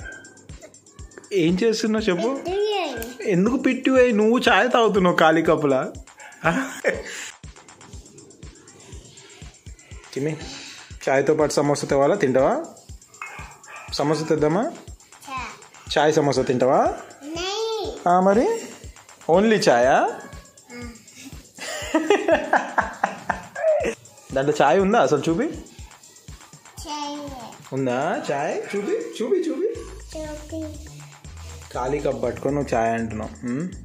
ఏం చేస్తున్నావు చెప్పు బిర్యానీ ఎందుకు పిట్టి పోయి నువ్వు చాయ్ తాగుతున్నావు ఖాళీ కప్పులా తిని చాయ్తో పాటు సమోసా తేవాలా తింటావా సమోసా తెద్దామా చా చాయ్ సమోసా తింటావా నెయ్యి ఆ, మరి ఓన్లీ చాయా దాంట్లో చాయ్ ఉందా అసలు చూపి చెయ్యి ఉందా చాయ్ చూపి చూపి చూపి చూపి ఖాళీ కప్ పట్టుకొని నువ్వు చాయ్ అంటున్నావు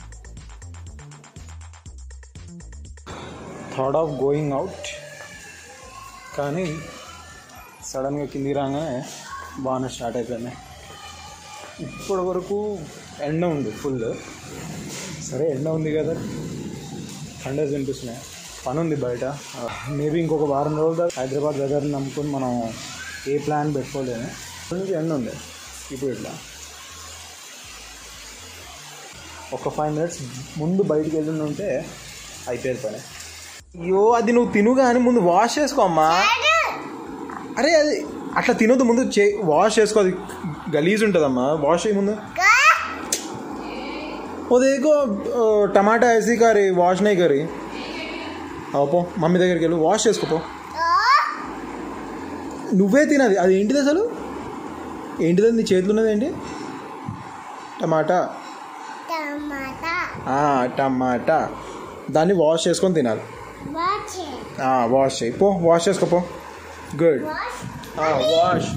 థాట్ ఆఫ్ గోయింగ్ అవుట్ కానీ సడన్గా కిందికి రాగానే బాగానే స్టార్ట్ అయిపోయినాయి ఇప్పటి వరకు ఎండ ఉంది ఫుల్ సరే ఎండ ఉంది కదా థండర్స్ వినిపిస్తున్నాయి పని ఉంది బయట మేబీ ఇంకొక వారం రోజులు దాకా హైదరాబాద్ వెదర్ని నమ్ముకొని మనం ఏ ప్లాన్ పెట్టుకోలేము ఇప్పటి నుంచి ఎండ ఉంది ఇప్పుడు ఇట్లా ఒక ఫైవ్ మినిట్స్ ముందు బయటికి వెళ్ళి ఉంటే అయిపోయేది పని అయ్యో అది నువ్వు తిను కానీ ముందు వాష్ చేసుకో అమ్మా అరే అది అట్లా తినొద్దు ముందు చే వాష్ చేసుకో అది గలీజ్ ఉంటుందమ్మా వాష్ చేయి ముందు वो देखो अ, टमाटा ऐसी करी వాష్ नहीं करी అవు పో మమ్మీ దగ్గరికి వెళ్ళు వాష్ చేసుకోపో నువ్వే తినది అది ఏంటిది అసలు ఏంటిది నీ చేతిలో ఉన్నది ఏంటి టమాటా టమాటా ఆ, టమాటా దాన్ని వాష్ చేసుకొని తినాలి వాచ్ ఆ, వాష్ చేయి పో వాష్ చేసుకోపో గుడ్ వాష్ వాష్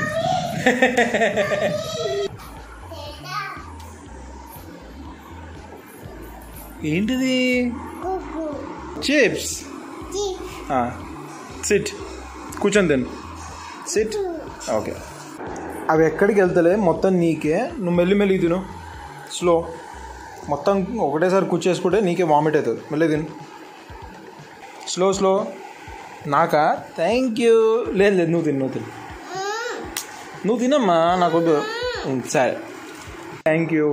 ఏంటిది కుకు చిప్స్ చి సిట్ కూర్చొని తిను సిట్ ఓకే అవి ఎక్కడికి వెళ్తలే మొత్తం నీకే నువ్వు మెల్లి మెల్లి తిను స్లో మొత్తం ఒకటేసారి కూర్చేసుకుంటే నీకే వామిట్ అవుతుంది మెల్లి తిను స్లో స్లో నాకా థ్యాంక్ యూ లేదు లేదు నువ్వు తిను నువ్వు తిను నువ్వు తినమ్మా నాకు వద్దు ఉమ్, సరే థ్యాంక్ యూ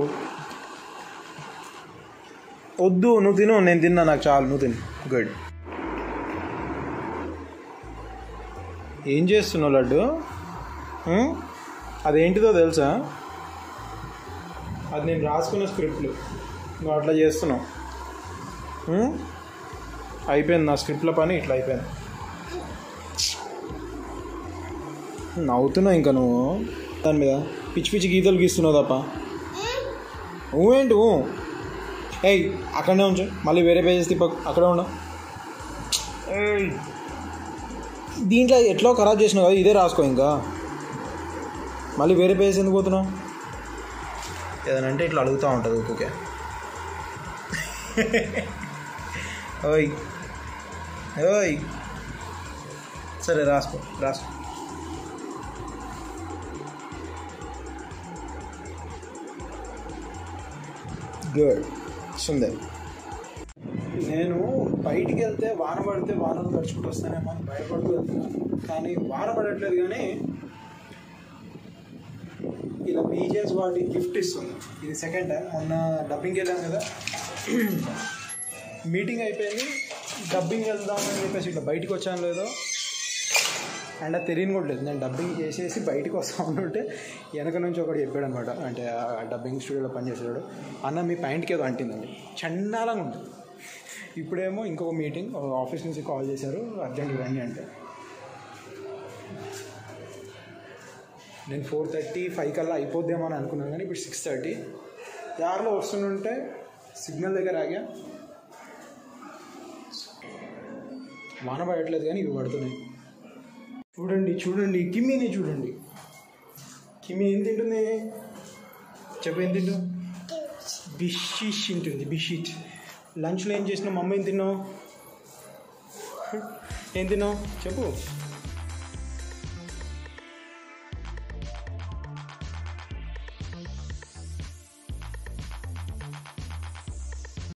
వద్దు నువ్వు తిను నేను తిన్నా నాకు చాలు నువ్వు తిను గుడ్ ఏం చేస్తున్నావు లడ్డు ఉమ్? అదేంటిదో తెలుసా అది నేను రాసుకున్న స్క్రిప్ట్లు నువ్వు అట్లా చేస్తున్నావు ఉమ్? అయిపోయింది నా స్క్రిప్ట్ల పని ఇట్లా అయిపోయింది నవ్వుతున్నావు ఇంకా నువ్వు దాని మీద పిచ్చి పిచ్చి గీతలు గీస్తున్నావు తప్ప నువ్వేంటి ఊ? ఏయ్ అక్కడనే ఉంచు మళ్ళీ వేరే పేజెస్ తిప్పకు అక్కడే ఉండవు ఏయ్ దీంట్లో ఎట్లా ఖరాబ్ చేసినావు కదా ఇదే రాసుకో ఇంకా మళ్ళీ వేరే పేజెస్ ఎందుకు పోతున్నావు ఏదైనా అంటే ఇట్లా అడుగుతూ ఉంటుంది ఊరికే ఓయ్ ఓయ్ సరే రాసుకో రాసుకో గుడ్ సుందర్ నేను బయటికి వెళ్తే వాన పడితే వానలు తడుచుకుంటూ వస్తానేమో అని భయపడుతూ వెళ్తున్నాను కానీ వాన పడట్లేదు కానీ ఇలా బీజేస్ వాటి గిఫ్ట్ ఇస్తుంది ఇది సెకండ్ టైం మొన్న డబ్బింగ్కి వెళ్ళాం కదా మీటింగ్ అయిపోయింది డబ్బింగ్ వెళ్దామని చెప్పేసి ఇట్లా బయటికి వచ్చాను లేదో అండ్ అది తెలియని కూడా లేదు నేను డబ్బింగ్ చేసేసి బయటకు వస్తా ఉంటే వెనక నుంచి ఒకటి చెప్పాడు అనమాట అంటే ఆ డబ్బింగ్ స్టూడియోలో పనిచేసాడు అన్న మీ ప్యాంట్కి ఏదో అంటిందండి చండాలంగా ఉంటుంది ఇప్పుడేమో ఇంకొక మీటింగ్ ఆఫీస్ నుంచి కాల్ చేశారు అర్జెంట్ రండి అంటే నేను ఫోర్ థర్టీ ఫైవ్ కల్లా అయిపోద్దేమో అని అనుకున్నాను కానీ ఇప్పుడు సిక్స్ థర్టీ దారిలో వస్తుంటే సిగ్నల్ దగ్గర ఆగా వాన పడట్లేదు కానీ ఇవి పడుతున్నాయి చూడండి చూడండి కిమ్మిని చూడండి కిమ్మి ఏం తింటుంది చెప్పు ఏం తింటు బిషిష్ తింటుంది బిషిట్ లంచ్లో ఏం చేసినావు మమ్మీ ఏం తిన్నావు ఏం తిన్నావు చెప్పు